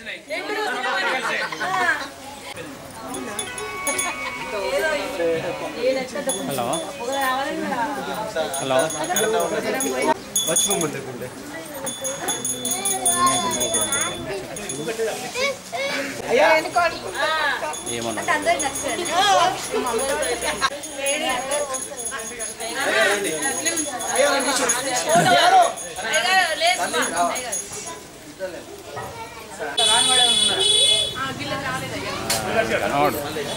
Hello hello ఏమన్నా కనవాడు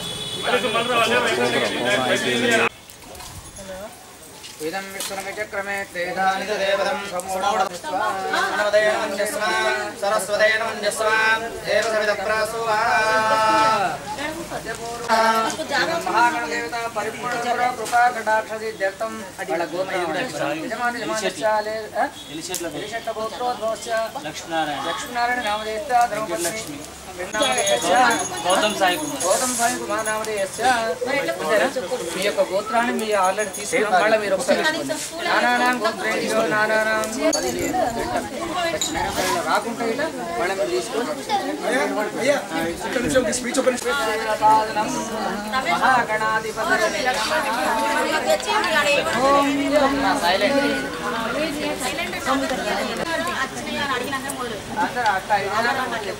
ఇదం విశ్వనమిచక్రమే త్రేధాని దేవతం సమూఢమన్యస్వ సరస్వతేనమన్యస్వ దేవసవిద ప్రాసువా మహాగణదేవత పరిపూర్ణ కృపా కటాక్షదిత్యర్థం వాళ్ళ గోమయ యజమాని యజమానిశ్చాలే ఎలిశెట్ల గోత్రోద్భవస్య లక్ష్మీనారాయణ నామధేయస్య ధర్మపత్ని గౌతమ్ సాయి గౌతమ్ సాయి కుమార్ నామధేయస్య మీ యొక్క గోత్రాన్ని మీ ఆల్రెడీ తీసుకున్నాం మళ్ళీ మీరు ఒకసారి వేసుకోండి. నానానాం గోత్రేభ్యో నానానాం అది లేదు. పెట్టండి. రాకుంటే ఇట్లా మళ్ళీ మీరు తీసుకొని పాదనం మహాగణాధిపతి సైలెంట్ అందరూ అక్క ఇది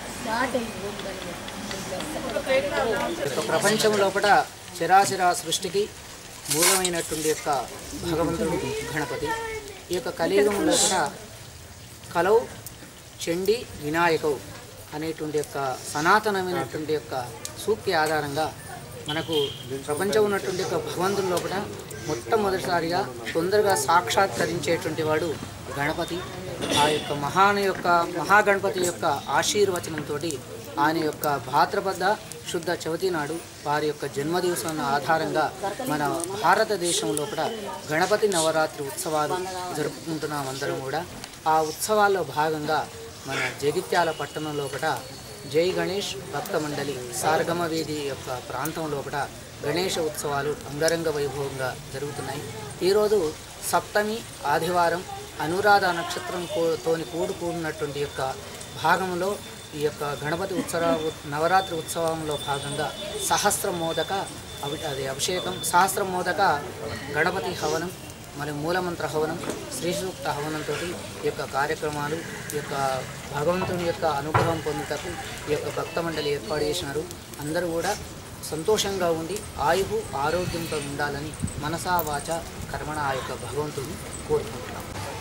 యొక్క ప్రపంచం లోపల చరాచర సృష్టికి మూలమైనటువంటి యొక్క భగవంతుడు గణపతి ఈ యొక్క కలియుగం లోపల కలవు చండి వినాయకవు అనేటువంటి యొక్క సనాతనమైనటువంటి యొక్క సూక్తి ఆధారంగా మనకు ప్రపంచం ఉన్నటువంటి యొక్క భగవంతుని లోపల మొట్టమొదటిసారిగా తొందరగా సాక్షాత్కరించేటువంటి వాడు గణపతి ఆ యొక్క మహాను యొక్క మహాగణపతి యొక్క ఆశీర్వచనంతో ఆయన యొక్క భాద్రపద శుద్ధ చవితి నాడు వారి యొక్క జన్మదివసం ఆధారంగా మన భారతదేశం లోపల గణపతి నవరాత్రి ఉత్సవాలు జరుపుకుంటున్నాం అందరం కూడా ఆ ఉత్సవాల్లో భాగంగా మన జగిత్యాల పట్టణం లోపల జై గణేష్ భక్త మండలి సారగమ వీధి యొక్క ప్రాంతం లోపల గణేష ఉత్సవాలు అంగరంగ వైభవంగా జరుగుతున్నాయి ఈరోజు సప్తమి ఆదివారం అనురాధ నక్షత్రం కూ- తోని కూడుకున్నటువంటి యొక్క భాగంలో ఈ యొక్క గణపతి ఉత్సవ నవరాత్రి ఉత్సవంలో భాగంగా సహస్ర మోదక అభి అది అభిషేకం సహస్ర మోదక గణపతి హవనం మరి మూలమంత్ర హవనం శ్రీ సూక్త హవనంతో ఈ యొక్క కార్యక్రమాలు ఈ యొక్క భగవంతుని యొక్క అనుగ్రహం పొందుటకు ఈ యొక్క భక్త మండలి ఏర్పాటు చేసినారు అందరూ కూడా సంతోషంగా ఉండి ఆయువు ఆరోగ్యంతో ఉండాలని మనసా వాచ కర్మణ ఆ యొక్క భగవంతుడిని కోరుకుంటున్నాం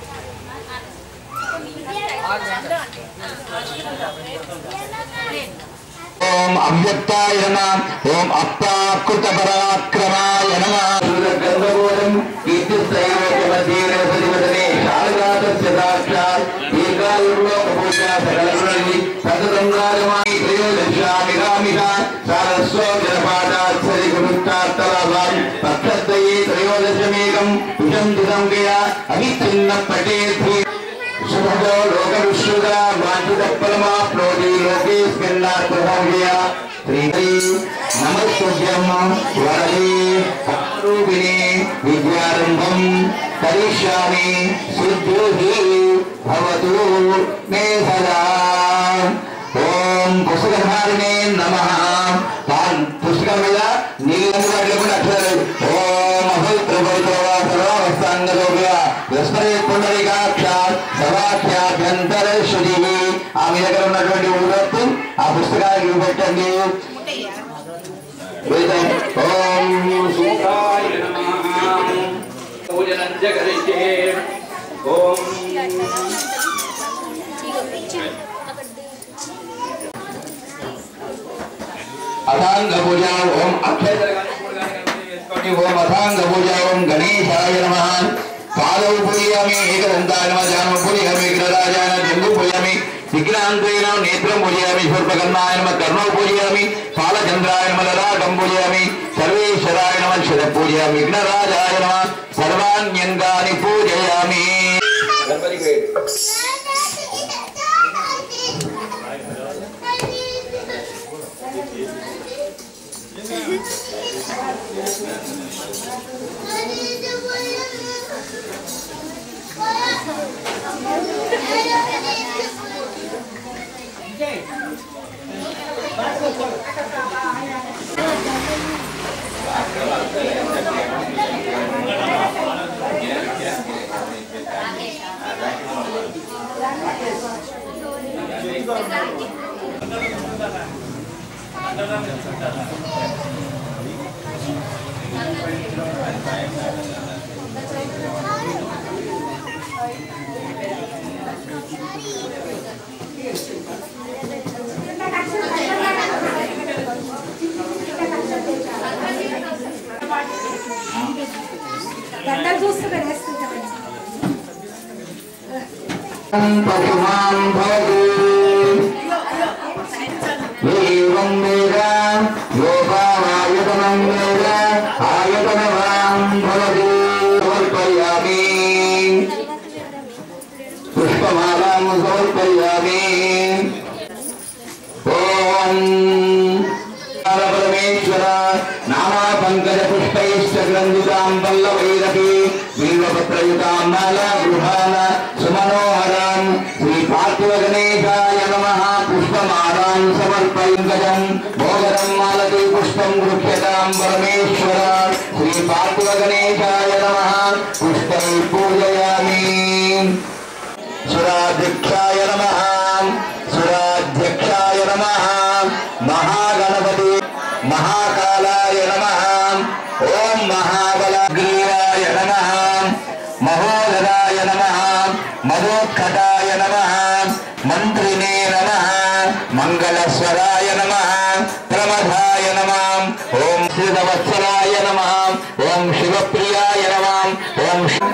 ఓం అవ్యక్తాయ నమ ఓం అప్రాకృత పరాక్రమాయ నమ గర్భగోరం కీర్తిస్తైవమధీరవసరివదనే శారదాతస్య సాక్షాత్ ఏకాయుర్లోకపూజా సకలగుణి సతతంగారమాయి త్రయోదశామిగామిష సారస్వ జలపాఠాత్ సరిగురుష్టాత్తలాభాం పక్షద్దయే త్రయోదశమేకం కుశం దిశంగయ అవిచ్ఛిన్న పటేత్రి శుభదో లోకవిశ్రుగా వాంఛితఫలమాప్నోతి లోకేస్మిన్నాత్మభావ్య శ్రీ నమస్తుభ్యం వరదే రూపిణి విద్యారంభం కరిష్యామి సిద్ధిర్హి భవతు మే సదా ఓం పుస్తకధారిణే నమ పుస్తకం మీద నీళ్ళు లేకుండా అక్షరాలు ఓం అభయప్రభైతవాసరావస్థాంగలోగా విస్మరే పుండరీకాక్షాత్ సవాఖ్యాభ్యంతర శుద్ధి ఆ మీ దగ్గర ఉన్నటువంటి ఊరత్తు ఆ పుస్తకానికి చూపెట్టండి వేదం. ఓం సూతాయ నమః పూజనం జగరిష్యే ఓం అథాంగ పూజ ఓం అక్షయ ఓం అథాంగ పూజ ఓం గణేశాయ నమ పాదౌ పూజయామి ఏకదంతాయ నమ జానం పూజయామి విగ్రహరాజాయ జంబు పూజయామి విఘ్నాంతేన నేత్రం పూజయామి శూర్పకర్ణాయ నమ కర్ణౌ పూజయామి పాలచంద్రాయ నమ లలాటం పూజయామి సర్వేశ్వరాయ నమ శిర పూజయామి విఘ్నరాజాయ నమ సర్వాణ్యంగాని పూజయామి గణపతికి Thank you. దండలు చూస్తే వేసుకుంటామండి పశుమాం భవతు ఏవం వేద యోగాయతనం వేద ఆయతనవాం భవతి సమర్పయామి పుష్పమాలాం సమర్పయామి ఓం పరమేశ్వర నామా పంకజ పుష్పైశ్చ గ్రంథితాం పల్లవైరపి బిల్వపత్రయుతాం మాలా గృహాన సుమనోహరాం శ్రీ పార్థివ గణేశాయ నమః పుష్పమాలాం సమర్పయంగజం భోగరం మాలతి పుష్పం గృహ్యతాం పరమేశ్వర శ్రీ పార్థివ గణేశాయ నమః పుష్పై పూజయామి సురాధ్యక్షాయ నమ సురాధ్యక్షాయ నమ మహాగణపతి మహాకాలాయ నమ ఓం మహాబలగ్రీవాయ నమ మహోదరాయ నమ మధోత్కటాయ నమ మంత్రినే నమ మంగళస్వరాయ నమ ప్రమథాయ నమ ఓం శ్రీవత్సరాయ నమ ఓం శివప్రియాయ నమ ఓం శి-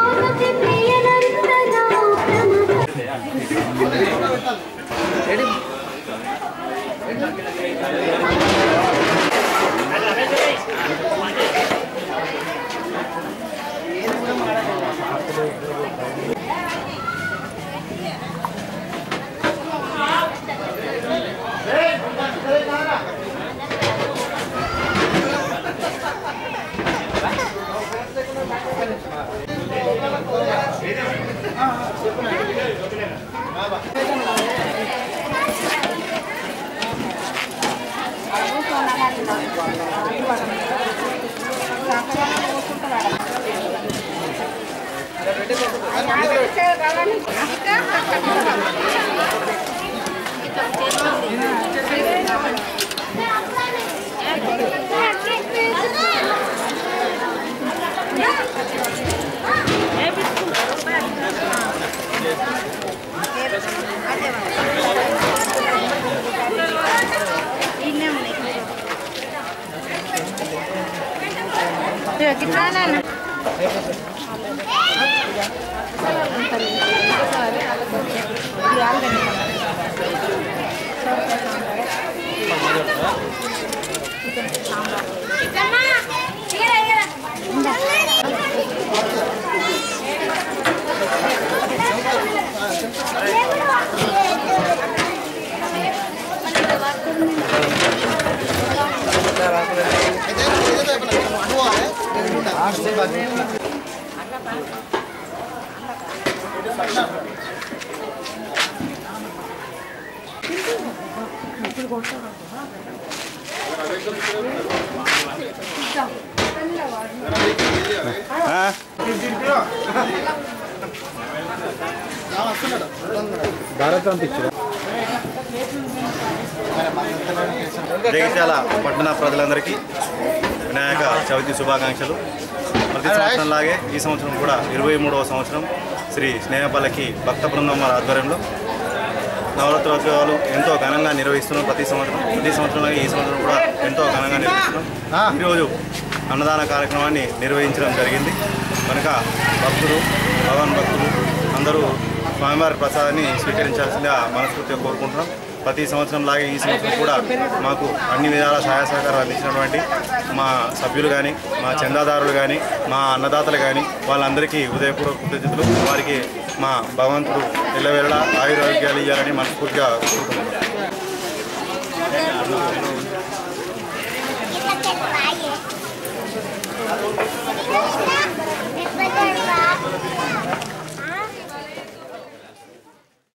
జగిత్యాల పట్టణ ప్రజలందరికీ వినాయక చవితి శుభాకాంక్షలు ప్రతి సంవత్సరం లాగే ఈ సంవత్సరం కూడా ఇరవై మూడవ సంవత్సరం శ్రీ స్నేహపల్లకి భక్త బృందం వారి ఆధ్వర్యంలో నవరాత్రోత్సవాలు ఎంతో ఘనంగా నిర్వహిస్తున్నాం ప్రతి సంవత్సరం ప్రతి సంవత్సరం లాగే ఈ సంవత్సరం కూడా ఎంతో ఘనంగా నిర్వహిస్తున్నాం ఈరోజు అన్నదాన కార్యక్రమాన్ని నిర్వహించడం జరిగింది కనుక భక్తులు భగవాన్ భక్తులు అందరూ స్వామివారి ప్రసాదాన్ని స్వీకరించాల్సిందిగా మనస్ఫూర్తిగా కోరుకుంటున్నాం ప్రతి సంవత్సరం లాగే ఈ సంవత్సరం కూడా మాకు అన్ని విధాల సహాయ సహకారాలు అందించినటువంటి మా సభ్యులు కానీ మా చందాదారులు కానీ మా అన్నదాతలు కానీ వాళ్ళందరికీ ఉదయపూర్వక కృతజ్ఞతలు వారికి మా భగవంతుడు ఎల్లవేళలా ఆయురారోగ్యాలు ఇవ్వాలని మనస్ఫూర్తిగా కోరుకుంటున్నాం Después de